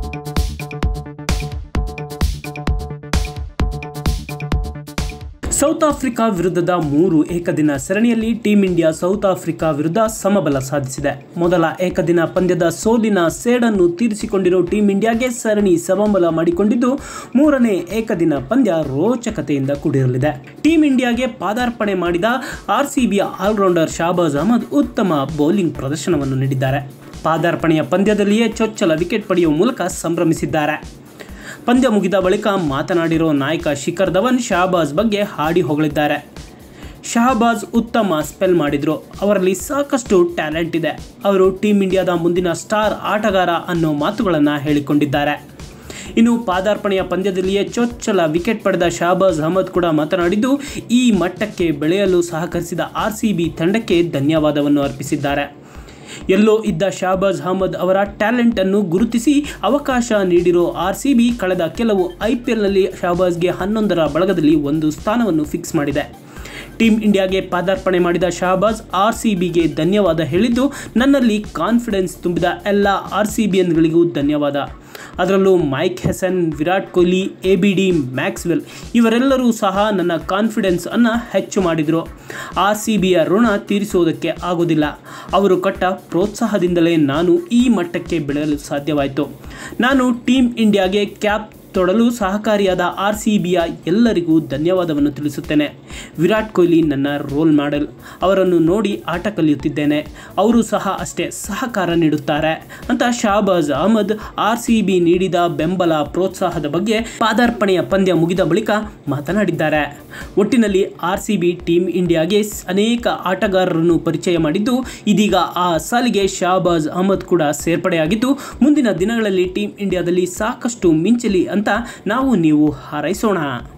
south Africa ವಿರುದ್ಧದ ಮೂರು ಏಕದಿನ ಸರಣಿಯಲ್ಲಿ ಟೀಂ ಇಂಡಿಯಾ ಸೌತ್ ಆಫ್ರಿಕಾ ವಿರುದ್ಧ ಸಮಬಲ ಸಾಧಿಸಿದೆ ಮೊದಲ ಏಕದಿನ ಪಂದ್ಯದ ಸೋಲಿನ ಸೇಡನ್ನು ತೀರಿಸಿಕೊಂಡಿರೋ ಟೀಂ ಇಂಡಿಯಾಗೆ ಸರಣಿ ಸಮಬಲ ಮಾಡಿಕೊಂಡಿದ್ದು ಮೂರನೇ ಏಕದಿನ ಪಂದ್ಯ ರೋಚಕತೆಯಿಂದ ಕೂಡಿರಲಿದೆ ಟೀಂ ಇಂಡಿಯಾಗೆ ಪಾದಾರ್ಪಣೆ ಮಾಡಿದ ಆರ್ಸಿಬಿಯ ಆಲ್ರೌಂಡರ್ ಶಾಬಾಜ್ ಅಹಮದ್ ಉತ್ತಮ ಬೌಲಿಂಗ್ ಪ್ರದರ್ಶನವನ್ನು ನೀಡಿದ್ದಾರೆ ಪಾದಾರ್ಪಣೆಯ ಪಂದ್ಯದಲ್ಲಿಯೇ ಚೊಚ್ಚಲ ವಿಕೆಟ್ ಪಡೆಯುವ ಮೂಲಕ ಸಂಭ್ರಮಿಸಿದ್ದಾರೆ ಪಂದ್ಯ ಮುಗಿದ ಬಳಿಕ ಮಾತನಾಡಿರೋ ನಾಯಕ ಶಿಖರ್ ಧವನ್ ಶಹಬಾಜ್ ಬಗ್ಗೆ ಹಾಡಿ ಹೊಗಳಿದ್ದಾರೆ ಶಹಬಾಜ್ ಉತ್ತಮ ಸ್ಪೆಲ್ ಮಾಡಿದರು ಅವರಲ್ಲಿ ಸಾಕಷ್ಟು ಟ್ಯಾಲೆಂಟ್ ಇದೆ ಅವರು ಟೀಂ ಇಂಡಿಯಾದ ಮುಂದಿನ ಸ್ಟಾರ್ ಆಟಗಾರ ಅನ್ನೋ ಮಾತುಗಳನ್ನು ಹೇಳಿಕೊಂಡಿದ್ದಾರೆ ಇನ್ನು ಪಾದಾರ್ಪಣೆಯ ಪಂದ್ಯದಲ್ಲಿಯೇ ಚೊಚ್ಚಲ ವಿಕೆಟ್ ಪಡೆದ ಶಹಬಾಜ್ ಅಹಮದ್ ಕೂಡ ಮಾತನಾಡಿದ್ದು ಈ ಮಟ್ಟಕ್ಕೆ ಬೆಳೆಯಲು ಸಹಕರಿಸಿದ ಆರ್ ಸಿ ಬಿ ತಂಡಕ್ಕೆ ಧನ್ಯವಾದವನ್ನು ಅರ್ಪಿಸಿದ್ದಾರೆ ಎಲ್ಲೋ ಇದ್ದ ಶಾಬಾಜ್ ಅಹಮದ್ ಅವರ ಟ್ಯಾಲೆಂಟ್ ಅನ್ನು ಗುರುತಿಸಿ ಅವಕಾಶ ನೀಡಿರೋ ಆರ್ ಸಿ ಬಿ ಕಳೆದ ಕೆಲವು ಐ ಪಿ ಎಲ್ನಲ್ಲಿ ಶಾಬಾಜ್ಗೆ ಹನ್ನೊಂದರ ಬಳಗದಲ್ಲಿ ಒಂದು ಸ್ಥಾನವನ್ನು ಫಿಕ್ಸ್ ಮಾಡಿದೆ ಟೀಂ ಇಂಡಿಯಾಗೆ ಪಾದಾರ್ಪಣೆ ಮಾಡಿದ ಶಹಬಾಜ್ ಆರ್ ಸಿ ಬಿಗೆ ಧನ್ಯವಾದ ಹೇಳಿದ್ದು ನನ್ನಲ್ಲಿ ಕಾನ್ಫಿಡೆನ್ಸ್ ತುಂಬಿದ ಎಲ್ಲ ಆರ್ ಸಿ ಬಿ ಎನ್ಗಳಿಗೂ ಧನ್ಯವಾದ ಅದರಲ್ಲೂ Mike Hesson Virat Kohli A B D Maxwell ಇವರೆಲ್ಲರೂ ಸಹ ನನ್ನ ಕಾನ್ಫಿಡೆನ್ಸ್ ಅನ್ನು ಹೆಚ್ಚು ಮಾಡಿದರು ಆರ್ ಸಿ ಬಿಯ ಋಣ ತೀರಿಸುವುದಕ್ಕೆ ಆಗೋದಿಲ್ಲ ಅವರು ಕೊಟ್ಟ ಪ್ರೋತ್ಸಾಹದಿಂದಲೇ ನಾನು ಈ ಮಟ್ಟಕ್ಕೆ ಬೆಳೆಯಲು ಸಾಧ್ಯವಾಯಿತು ನಾನು ಟೀಮ್ ಇಂಡಿಯಾಗೆ ಕ್ಯಾಪ್ ತೊಡಲು ಸಹಕಾರಿಯಾದ ಆರ್ ಸಿ ಬಿಯ ಎಲ್ಲರಿಗೂ ಧನ್ಯವಾದವನ್ನು ತಿಳಿಸುತ್ತೇನೆ ವಿರಾಟ್ ಕೊಹ್ಲಿ ನನ್ನ ರೋಲ್ ಮಾಡೆಲ್ ಅವರನ್ನು ನೋಡಿ ಆಟ ಕಲಿಯುತ್ತಿದ್ದೇನೆ ಅವರು ಸಹ ಅಷ್ಟೇ ಸಹಕಾರ ನೀಡುತ್ತಾರೆ ಅಂತ Shahbaz Ahmed R C B ನೀಡಿದ ಬೆಂಬಲ ಪ್ರೋತ್ಸಾಹದ ಬಗ್ಗೆ ಪಾದಾರ್ಪಣೆಯ ಪಂದ್ಯ ಮುಗಿದ ಬಳಿಕ ಮಾತನಾಡಿದ್ದಾರೆ ಒಟ್ಟಿನಲ್ಲಿ ಆರ್ ಸಿ ಬಿ ಟೀಮ್ ಇಂಡಿಯಾಗೆ ಅನೇಕ ಆಟಗಾರರನ್ನು ಪರಿಚಯ ಮಾಡಿದ್ದು ಇದೀಗ ಆ ಸಾಲಿಗೆ ಶಾಬಾಜ್ ಅಹಮದ್ ಕೂಡ ಸೇರ್ಪಡೆಯಾಗಿದ್ದು ಮುಂದಿನ ದಿನಗಳಲ್ಲಿ ಟೀಮ್ ಇಂಡಿಯಾದಲ್ಲಿ ಸಾಕಷ್ಟು ಮಿಂಚಲಿ ಅಂತ ನಾವು ನೀವು ಹಾರೈಸೋಣ